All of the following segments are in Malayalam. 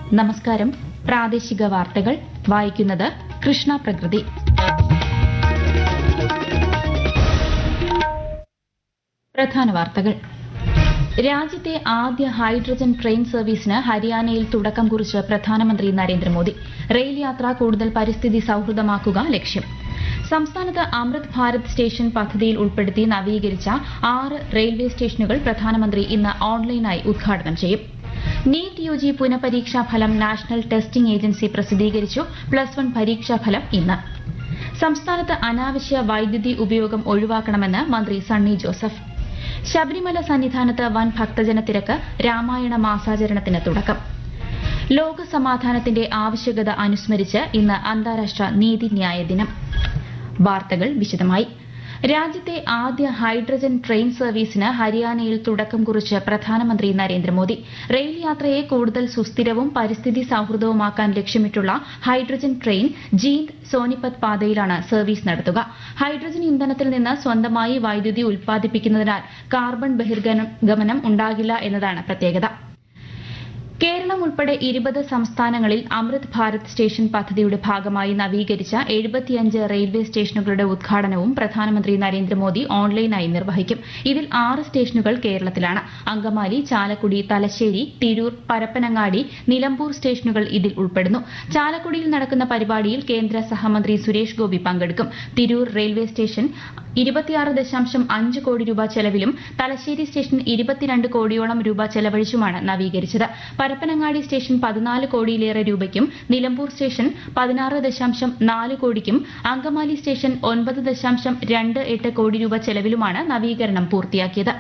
നമസ്കാരം പ്രാദേശിക വാർത്തകൾ വായിക്കുന്നത് കൃഷ്ണ പ്രകൃതി പ്രധാന വാർത്തകൾ രാജ്യത്തെ ആദ്യ ഹൈഡ്രജൻ ട്രെയിൻ സർവീസിന് ഹരിയാനയിൽ തുടക്കം കുറിച്ച് പ്രധാനമന്ത്രി നരേന്ദ്രമോദി റെയിൽ യാത്ര കൂടുതൽ പരിസ്ഥിതി സൌഹൃദമാക്കുക ലക്ഷ്യം സംസ്ഥാനത്ത് അമൃത് ഭാരത് സ്റ്റേഷൻ പദ്ധതിയിൽ ഉൾപ്പെടുത്തി നവീകരിച്ച ആറ് റെയിൽവേ സ്റ്റേഷനുകൾ പ്രധാനമന്ത്രി ഇന്ന് ഓൺലൈനായി ഉദ്ഘാടനം ചെയ്യും നീറ്റ് യു ജി പുനഃപരീക്ഷാ ഫലം നാഷണൽ ടെസ്റ്റിംഗ് ഏജൻസി പ്രസിദ്ധീകരിച്ചു പ്ലസ് വൺ പരീക്ഷാ ഫലം ഇന്ന് സംസ്ഥാനത്ത് അനാവശ്യ വൈദ്യുതി ഉപയോഗം ഒഴിവാക്കണമെന്ന് മന്ത്രി സണ്ണി ജോസഫ് ശബരിമല സന്നിധാനത്ത് വൻ ഭക്തജന തിരക്ക് രാമായണ മാസാചരണത്തിന് തുടക്കം ലോക സമാധാനത്തിന്റെ ആവശ്യകത അനുസ്മരിച്ച് ഇന്ന് അന്താരാഷ്ട്ര നീതിന്യായ ദിനം വാർത്തകൾ വിശദമായി രാജ്യത്തെ ആദ്യ ഹൈഡ്രജൻ ട്രെയിൻ സർവീസിന് ഹരിയാനയിൽ തുടക്കം കുറിച്ച് പ്രധാനമന്ത്രി നരേന്ദ്രമോദി റെയിൽ യാത്രയെ കൂടുതൽ സുസ്ഥിരവും പരിസ്ഥിതി സൌഹൃദവുമാക്കാൻ ലക്ഷ്യമിട്ടുള്ള ഹൈഡ്രജൻ ട്രെയിൻ ജീന്ദ് സോനിപത് പാതയിലാണ് സർവീസ് നടത്തുക ഹൈഡ്രജൻ ഇന്ധനത്തിൽ നിന്ന് സ്വന്തമായി വൈദ്യുതി ഉൽപ്പാദിപ്പിക്കുന്നതിനാൽ കാർബൺ ബഹിർഗമനം ഉണ്ടാകില്ല എന്നതാണ് പ്രത്യേകത കേരളം ഉൾപ്പെടെ ഇരുപത് സംസ്ഥാനങ്ങളിൽ അമൃത് ഭാരത് സ്റ്റേഷൻ പദ്ധതിയുടെ ഭാഗമായി നവീകരിച്ച എഴുപത്തിയഞ്ച് റെയിൽവേ സ്റ്റേഷനുകളുടെ ഉദ്ഘാടനവും പ്രധാനമന്ത്രി നരേന്ദ്രമോദി ഓൺലൈനായി നിർവഹിക്കും ഇതിൽ ആറ് സ്റ്റേഷനുകൾ കേരളത്തിലാണ് അങ്കമാലി ചാലക്കുടി തലശ്ശേരി തിരൂർ പരപ്പനങ്ങാടി നിലമ്പൂർ സ്റ്റേഷനുകൾ ഇതിൽ ഉൾപ്പെടുന്നു ചാലക്കുടിയിൽ നടക്കുന്ന പരിപാടിയിൽ കേന്ദ്ര സഹമന്ത്രി സുരേഷ് ഗോപി പങ്കെടുക്കും തിരൂർ റെയിൽവേ സ്റ്റേഷൻ ഇരുപത്തിയാറ് ദശാംശം അഞ്ച് കോടി രൂപ ചെലവിലും തലശ്ശേരി സ്റ്റേഷൻ ഇരുപത്തിരണ്ട് കോടിയോളം രൂപ ചെലവഴിച്ചുമാണ് നവീകരിച്ചത് പരപ്പനങ്ങാടി സ്റ്റേഷൻ പതിനാല് കോടിയിലേറെ രൂപയ്ക്കും നിലമ്പൂർ സ്റ്റേഷൻ പതിനാറ് ദശാംശം നാല് കോടിക്കും അങ്കമാലി സ്റ്റേഷൻ ഒൻപത് ദശാംശം രണ്ട് എട്ട് കോടി രൂപ ചെലവിലുമാണ് നവീകരണം പൂർത്തിയാക്കിയത്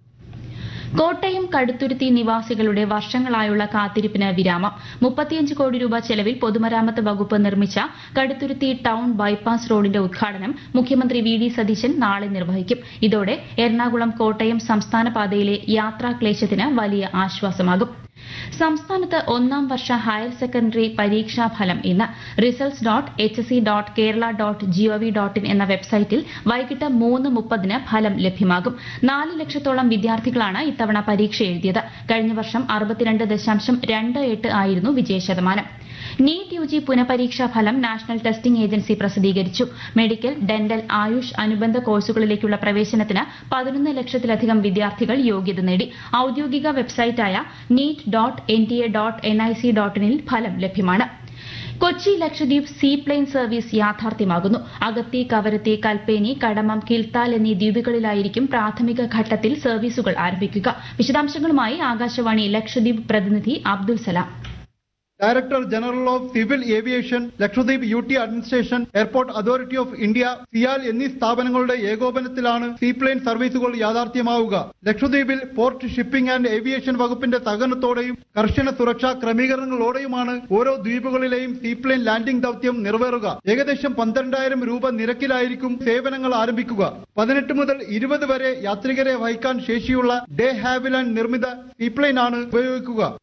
കോട്ടയം കടുത്തുരുത്തി നിവാസികളുടെ വർഷങ്ങളായുള്ള കാത്തിരിപ്പിന് വിരാമം മുപ്പത്തിയഞ്ച് കോടി രൂപ ചെലവിൽ പൊതുമരാമത്ത് വകുപ്പ് നിർമ്മിച്ച കടുത്തുരുത്തി ടൌൺ ബൈപ്പാസ് റോഡിന്റെ ഉദ്ഘാടനം മുഖ്യമന്ത്രി വി ഡി സതീശൻ നാളെ നിർവഹിക്കും ഇതോടെ എറണാകുളം കോട്ടയം സംസ്ഥാന പാതയിലെ യാത്രാക്ലേശത്തിന് വലിയ ആശ്വാസമാകും സംസ്ഥാനത്ത് ഒന്നാം വർഷ ഹയർ സെക്കൻഡറി പരീക്ഷാ ഫലം ഇന്ന് results dot H C dot Kerala dot gov dot in എന്ന വെബ്സൈറ്റിൽ വൈകിട്ട് മൂന്ന് മുപ്പതിന് ഫലം ലഭ്യമാകും നാല് ലക്ഷത്തോളം വിദ്യാർത്ഥികളാണ് ഇത്തവണ പരീക്ഷ എഴുതിയത് കഴിഞ്ഞ വർഷം അറുപത്തിരണ്ട് ദശാംശം രണ്ട് എട്ട് ആയിരുന്നു വിജയശതമാനം നീറ്റ് യു ജി പുനഃപരീക്ഷാ ഫലം നാഷണൽ ടെസ്റ്റിംഗ് ഏജൻസി പ്രസിദ്ധീകരിച്ചു മെഡിക്കൽ ഡെന്റൽ ആയുഷ് അനുബന്ധ കോഴ്സുകളിലേക്കുള്ള പ്രവേശനത്തിന് പതിനൊന്ന് ലക്ഷത്തിലധികം വിദ്യാർത്ഥികൾ യോഗ്യത നേടി ഔദ്യോഗിക വെബ്സൈറ്റായ NEET dot N T A dot N I C dot ഇനിൽ ഫലം ലഭ്യമാണ് കൊച്ചി ലക്ഷദ്വീപ് സീപ്ലെയിൻ സർവീസ് യാഥാർത്ഥ്യമാകുന്നു അഗത്തി കവരത്തി കൽപ്പേനി കടമം കിൽത്താൽ എന്നീ ദ്വീപുകളിലായിരിക്കും പ്രാഥമിക ഘട്ടത്തിൽ സർവീസുകൾ ആരംഭിക്കുക വിശദാംശങ്ങളുമായി ആകാശവാണി ലക്ഷദ്വീപ് പ്രതിനിധി Abdul Salam director general of civil aviation Lakshadweep U T administration airport authority of India CIAL എന്നീ സ്ഥാപനങ്ങളുടെ ഏകോപനത്തിലാണ് സീപ്ലെയിൻ സർവീസുകൾ യാഥാർത്ഥ്യമാവുക ലക്ഷദ്വീപിൽ പോർട്ട് ഷിപ്പിംഗ് ആൻഡ് ഏവിയേഷൻ വകുപ്പിന്റെ സഹകരണത്തോടെയും കർശന സുരക്ഷാ ക്രമീകരണങ്ങളോടെയുമാണ് ഓരോ ദ്വീപുകളിലെയും സീപ്ലെയിൻ ലാൻഡിംഗ് ദൌത്യം നിറവേറുക ഏകദേശം പന്ത്രണ്ടായിരം രൂപ നിരക്കിലായിരിക്കും സേവനങ്ങൾ ആരംഭിക്കുക പതിനെട്ട് മുതൽ ഇരുപത് വരെ യാത്രികരെ വഹിക്കാൻ ശേഷിയുള്ള ഡേ ഹാവിലാൻഡ് നിർമ്മിത സീപ്ലെയിൻ ആണ് ഉപയോഗിക്കുക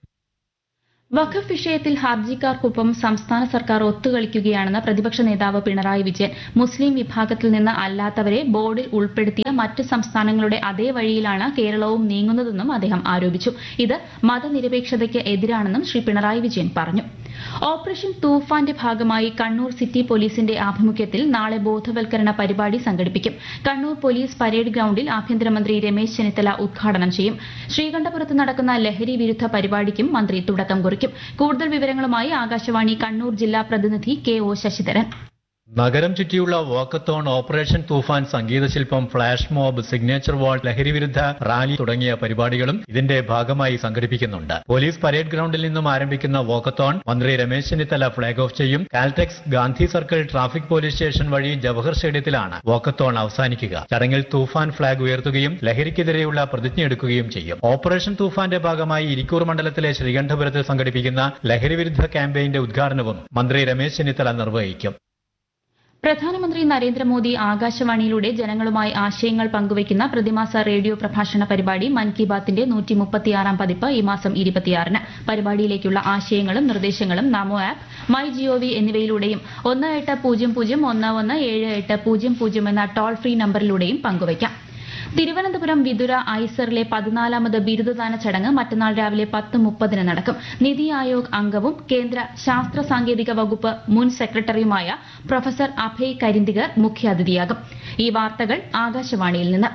വഖഫ് വിഷയത്തിൽ ഹർജിക്കാർക്കൊപ്പം സംസ്ഥാന സർക്കാർ ഒത്തുകളിക്കുകയാണെന്ന് പ്രതിപക്ഷ നേതാവ് പിണറായി വിജയൻ മുസ്ലിം വിഭാഗത്തിൽ നിന്ന് അല്ലാത്തവരെ ബോർഡിൽ ഉൾപ്പെടുത്തിയ മറ്റ് സംസ്ഥാനങ്ങളുടെ അതേ വഴിയിലാണ് കേരളവും നീങ്ങുന്നതെന്നും അദ്ദേഹം ആരോപിച്ചു ഇത് മതനിരപേക്ഷതയ്ക്ക് എതിരാണെന്നും ശ്രീ പിണറായി വിജയൻ പറഞ്ഞു ഓപ്പറേഷൻ തൂഫാന്റെ ഭാഗമായി കണ്ണൂർ സിറ്റി പോലീസിന്റെ ആഭിമുഖ്യത്തിൽ നാളെ ബോധവൽക്കരണ പരിപാടി സംഘടിപ്പിക്കും കണ്ണൂർ പോലീസ് പരേഡ് ഗ്രൌണ്ടിൽ ആഭ്യന്തരമന്ത്രി രമേശ് ചെന്നിത്തല ഉദ്ഘാടനം ചെയ്യും ശ്രീകണ്ഠപുരത്ത് നടക്കുന്ന ലഹരി വിരുദ്ധ പരിപാടിക്കും മന്ത്രി തുടക്കം കുറിക്കും കൂടുതൽ വിവരങ്ങളുമായി ആകാശവാണി കണ്ണൂർ ജില്ലാ പ്രതിനിധി കെ ഒ ശശിധരൻ നഗരം ചുറ്റിയുള്ള വാക്കത്തോൺ ഓപ്പറേഷൻ തൂഫാൻ സംഗീതശില്പം ഫ്ളാഷ് മോബ് സിഗ്നേച്ചർ വാൾ ലഹരിവിരുദ്ധ റാലി തുടങ്ങിയ പരിപാടികളും ഇതിന്റെ ഭാഗമായി സംഘടിപ്പിക്കുന്നുണ്ട് പോലീസ് പരേഡ് ഗ്രൌണ്ടിൽ നിന്നും ആരംഭിക്കുന്ന വാക്കത്തോൺ മന്ത്രി രമേശ് ചെന്നിത്തല ഫ്ളാഗ് ഓഫ് ചെയ്യും Caltex Gandhi circle traffic police station വഴി ജവഹർ സ്റ്റേഡിയത്തിലാണ് വാക്കത്തോൺ അവസാനിക്കുക ചടങ്ങിൽ തൂഫാൻ ഫ്ളാഗ് ഉയർത്തുകയും ലഹരിക്കെതിരെയുള്ള പ്രതിജ്ഞയെടുക്കുകയും ചെയ്യും ഓപ്പറേഷൻ തൂഫാന്റെ ഭാഗമായി ഇരിക്കൂർ മണ്ഡലത്തിലെ ശ്രീകണ്ഠപുരത്ത് സംഘടിപ്പിക്കുന്ന ലഹരിവിരുദ്ധ ക്യാമ്പയിന്റെ ഉദ്ഘാടനവും മന്ത്രി രമേശ് ചെന്നിത്തല നിർവഹിക്കും പ്രധാനമന്ത്രി നരേന്ദ്രമോദി ആകാശവാണിയിലൂടെ ജനങ്ങളുമായി ആശയങ്ങൾ പങ്കുവയ്ക്കുന്ന പ്രതിമാസ റേഡിയോ പ്രഭാഷണ പരിപാടി മൻ കി ബാത്തിന്റെ നൂറ്റി മുപ്പത്തിയാറാം പതിപ്പ് ഈ മാസം ഇരുപത്തിയാറിന് പരിപാടിയിലേക്കുള്ള ആശയങ്ങളും നിർദ്ദേശങ്ങളും നമോ ആപ്പ് മൈ ജിഒവി എന്നിവയിലൂടെയും ഒന്ന് എട്ട് പൂജ്യം പൂജ്യം ഒന്ന് ഒന്ന് ഏഴ് എട്ട് പൂജ്യം പൂജ്യം എന്ന ടോൾ ഫ്രീ നമ്പറിലൂടെയും പങ്കുവയ്ക്കാം തിരുവനന്തപുരം വിതുര ഐസറിലെ പതിനാലാമത് ബിരുദദാന ചടങ്ങ് മറ്റന്നാൾ രാവിലെ പത്ത് മുപ്പതിന് നടക്കും നിതി ആയോഗ് അംഗവും കേന്ദ്ര ശാസ്ത്ര സാങ്കേതിക വകുപ്പ് മുൻ സെക്രട്ടറിയുമായ പ്രൊഫസർ അഭയ് കരിന്തികർ മുഖ്യാതിഥിയാകും ഈ വാർത്തകൾ ആകാശവാണിയിൽ നിന്ന്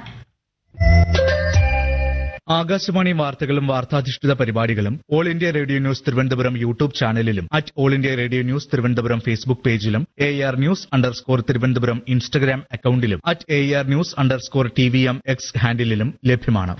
ആകാശവാണി വാർത്തകളും വാർത്താധിഷ്ഠിത പരിപാടികളും all India radio news Thiruvananthapuram YouTube ചാനലിലും at all India radio news Thiruvananthapuram Facebook പേജിലും A R news underscore Thiruvananthapuram Instagram അക്കൌണ്ടിലും at A R news underscore T V M X ഹാൻഡിലും ലഭ്യമാണ്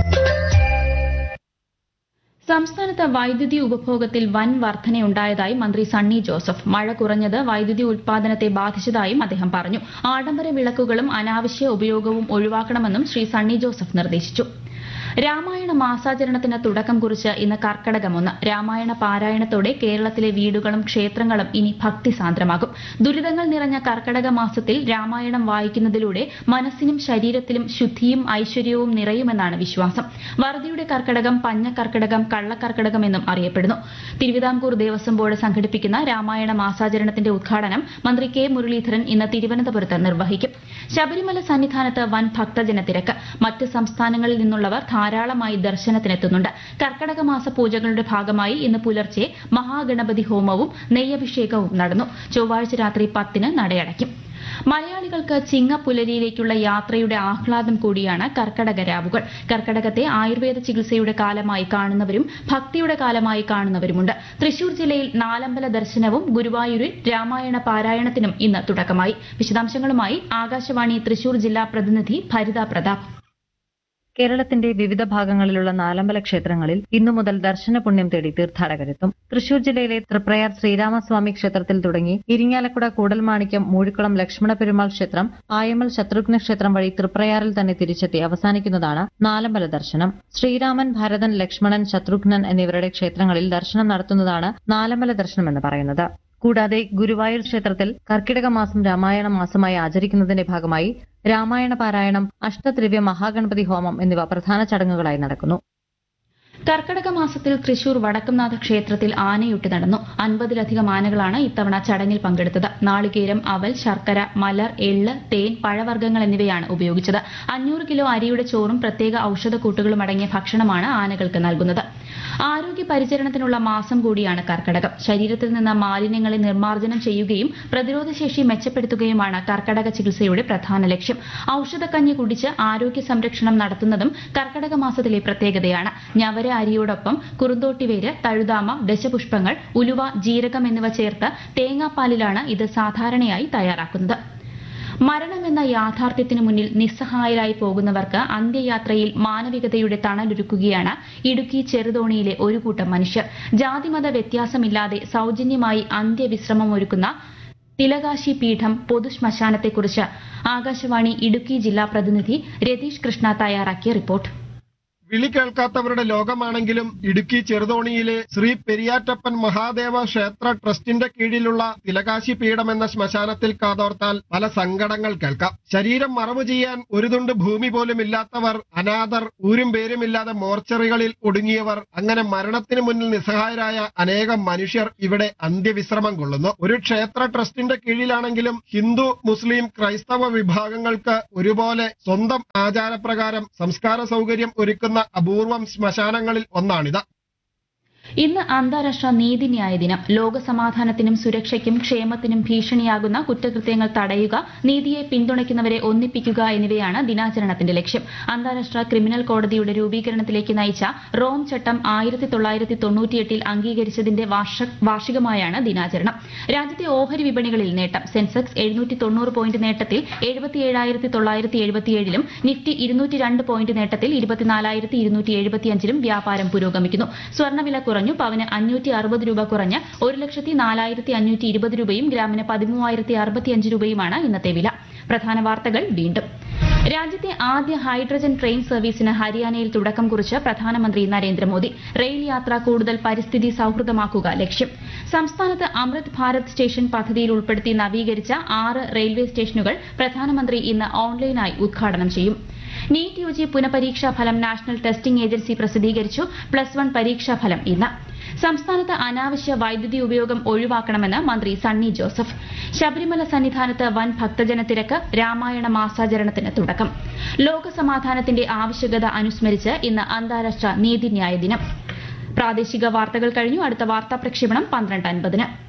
സംസ്ഥാനത്ത് വൈദ്യുതി ഉപഭോഗത്തിൽ വൻ വർധനയുണ്ടായതായി മന്ത്രി സണ്ണി ജോസഫ് മഴ കുറഞ്ഞത് വൈദ്യുതി ഉൽപാദനത്തെ ബാധിച്ചതായും അദ്ദേഹം പറഞ്ഞു ആഡംബര വിളക്കുകളും അനാവശ്യ ഉപയോഗവും ഒഴിവാക്കണമെന്നും ശ്രീ സണ്ണി ജോസഫ് നിർദ്ദേശിച്ചു രാമായണ മാസാചരണത്തിന് തുടക്കം കുറിച്ച് ഇന്ന് കർക്കടകമൊന്ന് രാമായണ പാരായണത്തോടെ കേരളത്തിലെ വീടുകളും ക്ഷേത്രങ്ങളും ഇനി ഭക്തിസാന്ദ്രമാകും ദുരിതങ്ങൾ നിറഞ്ഞ കർക്കടക മാസത്തിൽ രാമായണം വായിക്കുന്നതിലൂടെ മനസ്സിനും ശരീരത്തിലും ശുദ്ധിയും ഐശ്വര്യവും നിറയുമെന്നാണ് വിശ്വാസം വറുതിയുടെ കർക്കടകം പഞ്ഞ കർക്കടകം കള്ളക്കർക്കടകം എന്നും അറിയപ്പെടുന്നു തിരുവിതാംകൂർ ദേവസ്വം ബോർഡ് സംഘടിപ്പിക്കുന്ന രാമായണ മാസാചരണത്തിന്റെ ഉദ്ഘാടനം മന്ത്രി കെ മുരളീധരൻ ഇന്ന് തിരുവനന്തപുരത്ത് നിർവഹിക്കും ശബരിമല സന്നിധാനത്ത് വൻ ഭക്തജന തിരക്ക് മറ്റ് സംസ്ഥാനങ്ങളിൽ നിന്നുള്ളവർ ധാരാളമായി ദർശനത്തിനെത്തുന്നുണ്ട് കർക്കടക മാസ പൂജകളുടെ ഭാഗമായി ഇന്ന് പുലർച്ചെ മഹാഗണപതി ഹോമവും നെയ്യഭിഷേകവും നടന്നു ചൊവ്വാഴ്ച രാത്രി പത്തിന് നടയടയ്ക്കും മലയാളികൾക്ക് ചിങ്ങപ്പുലരിയിലേക്കുള്ള യാത്രയുടെ ആഹ്ലാദം കൂടിയാണ് കർക്കടക രാവുകൾ കർക്കടകത്തെ ആയുർവേദ ചികിത്സയുടെ കാലമായി കാണുന്നവരും ഭക്തിയുടെ കാലമായി കാണുന്നവരുമുണ്ട് തൃശൂർ ജില്ലയിൽ നാലമ്പല ദർശനവും ഗുരുവായൂരിൽ രാമായണ പാരായണത്തിനും ഇന്ന് തുടക്കമായി വിശദാംശങ്ങളുമായി ആകാശവാണി തൃശൂർ ജില്ലാ പ്രതിനിധി ഭരിത പ്രതാപ് കേരളത്തിന്റെ വിവിധ ഭാഗങ്ങളിലുള്ള നാലമ്പല ക്ഷേത്രങ്ങളിൽ ഇന്നു മുതൽ ദർശന പുണ്യം തേടി തീർത്ഥാടകരെത്തും തൃശൂർ ജില്ലയിലെ തൃപ്രയാർ ശ്രീരാമസ്വാമി ക്ഷേത്രത്തിൽ തുടങ്ങി ഇരിങ്ങാലക്കുട കൂടൽമാണിക്യം മൂഴിക്കുളം ലക്ഷ്മണ പെരുമാൾ ക്ഷേത്രം ആയമൽ ശത്രുഘ്ന ക്ഷേത്രം വഴി തൃപ്രയാറിൽ തന്നെ തിരിച്ചെത്തി അവസാനിക്കുന്നതാണ് നാലമ്പല ദർശനം ശ്രീരാമൻ ഭരതൻ ലക്ഷ്മണൻ ശത്രുഘ്നൻ എന്നിവരുടെ ക്ഷേത്രങ്ങളിൽ ദർശനം നടത്തുന്നതാണ് നാലമ്പല ദർശനം എന്ന് പറയുന്നത് കൂടാതെ ഗുരുവായൂർ ക്ഷേത്രത്തിൽ കർക്കിടക മാസം രാമായണ മാസമായി ആചരിക്കുന്നതിന്റെ ഭാഗമായി രാമായണ പാരായണം അഷ്ടദ്രവ്യ മഹാഗണപതി ഹോമം എന്നിവ പ്രധാന ചടങ്ങുകളായി നടക്കുന്നു കർക്കടക മാസത്തിൽ തൃശൂർ വടക്കുംനാഥ ക്ഷേത്രത്തിൽ ആനയൂട്ട് നടന്നു അൻപതിലധികം ആനകളാണ് ഇത്തവണ ചടങ്ങിൽ പങ്കെടുത്തത് നാളികേരം അവൽ ശർക്കര മലർ എള്ള് തേൻ പഴവർഗ്ഗങ്ങൾ എന്നിവയാണ് ഉപയോഗിച്ചത് അഞ്ഞൂറ് കിലോ അരിയുടെ ചോറും പ്രത്യേക ഔഷധക്കൂട്ടുകളും അടങ്ങിയ ഭക്ഷണമാണ് ആനകൾക്ക് നൽകുന്നത് ആരോഗ്യ പരിചരണത്തിനുള്ള മാസം കൂടിയാണ് കർക്കടകം ശരീരത്തിൽ നിന്ന് മാലിന്യങ്ങളെ നിർമ്മാർജ്ജനം ചെയ്യുകയും പ്രതിരോധശേഷി മെച്ചപ്പെടുത്തുകയുമാണ് കർക്കടക ചികിത്സയുടെ പ്രധാന ലക്ഷ്യം ഔഷധക്കഞ്ഞി കുടിച്ച് ആരോഗ്യ സംരക്ഷണം നടത്തുന്നതും കർക്കടക മാസത്തിലെ പ്രത്യേകതയാണ് ഞവര അരിയോടൊപ്പം കുറുന്തോട്ടിവേര് തഴുതാമ ദശപുഷ്പങ്ങൾ ഉലുവ ജീരകം എന്നിവ ചേർത്ത് തേങ്ങാപ്പാലിലാണ് ഇത് സാധാരണയായി തയ്യാറാക്കുന്നത് മരണമെന്ന യാഥാർത്ഥ്യത്തിനു മുന്നിൽ നിസ്സഹായരായി പോകുന്നവർക്ക് അന്ത്യയാത്രയിൽ മാനവികതയുടെ തണലൊരുക്കുകയാണ് ഇടുക്കി ചെറുതോണിയിലെ ഒരു കൂട്ടം മനുഷ്യർ ജാതിമത വ്യത്യാസമില്ലാതെ സൌജന്യമായി അന്ത്യവിശ്രമം ഒരുക്കുന്ന തിലകാശി പീഠം പൊതുശ്മശാനത്തെക്കുറിച്ച് ആകാശവാണി ഇടുക്കി ജില്ലാ പ്രതിനിധി രതീഷ് കൃഷ്ണ തയ്യാറാക്കിയ റിപ്പോർട്ട് വിളി കേൾക്കാത്തവരുടെ ലോകമാണെങ്കിലും ഇടുക്കി ചെറുതോണിയിലെ ശ്രീ പെരിയാറ്റപ്പൻ മഹാദേവ ക്ഷേത്ര ട്രസ്റ്റിന്റെ കീഴിലുള്ള തിലകാശി പീഠം എന്ന ശ്മശാനത്തിൽ കാതോർത്താൽ പല സങ്കടങ്ങൾ കേൾക്കാം ശരീരം മറവ് ചെയ്യാൻ ഒരു തുണ്ട് ഭൂമി പോലും ഇല്ലാത്തവർ അനാഥർ ഊരും പേരുമില്ലാതെ മോർച്ചറികളിൽ ഒടുങ്ങിയവർ അങ്ങനെ മരണത്തിന് മുന്നിൽ നിസ്സഹായരായ അനേകം മനുഷ്യർ ഇവിടെ അന്ത്യവിശ്രമം കൊള്ളുന്നു ഒരു ക്ഷേത്ര ട്രസ്റ്റിന്റെ കീഴിലാണെങ്കിലും ഹിന്ദു മുസ്ലിം ക്രൈസ്തവ വിഭാഗങ്ങൾക്ക് ഒരുപോലെ സ്വന്തം ആചാരപ്രകാരം സംസ്കാര സൗകര്യം ഒരുക്കുന്ന അപൂർവം ശ്മശാനങ്ങളിൽ ഒന്നാണിത് ഇന്ന് അന്താരാഷ്ട്ര നീതിന്യായ ദിനം ലോകസമാധാനത്തിനും സുരക്ഷയ്ക്കും ക്ഷേമത്തിനും ഭീഷണിയാകുന്ന കുറ്റകൃത്യങ്ങൾ തടയുക നീതിയെ പിന്തുണയ്ക്കുന്നവരെ ഒന്നിപ്പിക്കുക എന്നിവയാണ് ദിനാചരണത്തിന്റെ ലക്ഷ്യം അന്താരാഷ്ട്ര ക്രിമിനൽ കോടതിയുടെ രൂപീകരണത്തിലേക്ക് നയിച്ച റോം ചട്ടം ആയിരത്തി തൊള്ളായിരത്തി തൊണ്ണൂറ്റിയെട്ടിൽ അംഗീകരിച്ചതിന്റെ വാർഷ- വാർഷികമായാണ് ദിനാചരണം രാജ്യത്തെ ഓഹരി വിപണികളിൽ നേട്ടം സെൻസെക്സ് എഴുന്നൂറ്റി തൊണ്ണൂറ് പോയിന്റ് നേട്ടത്തിൽ എഴുപത്തിയേഴായിരത്തി തൊള്ളായിരത്തി എഴുപത്തിയേഴിലും നിഫ്റ്റി ഇരുന്നൂറ്റി രണ്ട് പോയിന്റ് നേട്ടത്തിൽ ഇരുപത്തിനാലായിരത്തി ഇരുന്നൂറ്റി എഴുപത്തിയഞ്ചിലും വ്യാപാരം പുരോഗമിക്കുന്നു സ്വർണ്ണവില കുറഞ്ഞു പവന് അഞ്ഞൂറ്റി അറുപത് രൂപ കുറഞ്ഞ് ഒരു ലക്ഷത്തി നാലായിരത്തി അഞ്ഞൂറ്റി ഇരുപത് രൂപയും ഗ്രാമിന് പതിമൂവായിരത്തി അറുപത്തിയഞ്ച് രൂപയുമാണ് ഇന്നത്തെ വില പ്രധാന വാർത്തകൾ വീണ്ടും രാജ്യത്തെ ആദ്യ ഹൈഡ്രജൻ ട്രെയിൻ സർവീസിന് ഹരിയാനയിൽ തുടക്കം കുറിച്ച് പ്രധാനമന്ത്രി നരേന്ദ്രമോദി റെയിൽ യാത്ര കൂടുതൽ പരിസ്ഥിതി സൌഹൃദമാക്കുക ലക്ഷ്യം സംസ്ഥാനത്ത് അമൃത് ഭാരത് സ്റ്റേഷൻ പദ്ധതിയിൽ ഉൾപ്പെടുത്തി നവീകരിച്ച ആറ് റെയിൽവേ സ്റ്റേഷനുകൾ പ്രധാനമന്ത്രി ഇന്ന് ഓൺലൈനായി ഉദ്ഘാടനം ചെയ്യും നീറ്റ് യു ജി പുനഃപരീക്ഷാ ഫലം നാഷണൽ ടെസ്റ്റിംഗ് ഏജൻസി പ്രസിദ്ധീകരിച്ചു പ്ലസ് വൺ പരീക്ഷാ ഫലം ഇന്ന് സംസ്ഥാനത്ത് അനാവശ്യ വൈദ്യുതി ഉപയോഗം ഒഴിവാക്കണമെന്ന് മന്ത്രി സണ്ണി ജോസഫ് ശബരിമല സന്നിധാനത്ത് വൻ ഭക്തജന തിരക്ക് രാമായണ മാസാചരണത്തിന് തുടക്കം ലോകസമാധാനത്തിന്റെ ആവശ്യകത അനുസ്മരിച്ച് ഇന്ന് അന്താരാഷ്ട്ര നീതിന്യായ ദിനം പ്രാദേശിക വാർത്തകൾ കഴിഞ്ഞു അടുത്ത വാർത്താ പ്രക്ഷേപണം പന്ത്രണ്ട് അൻപതിന്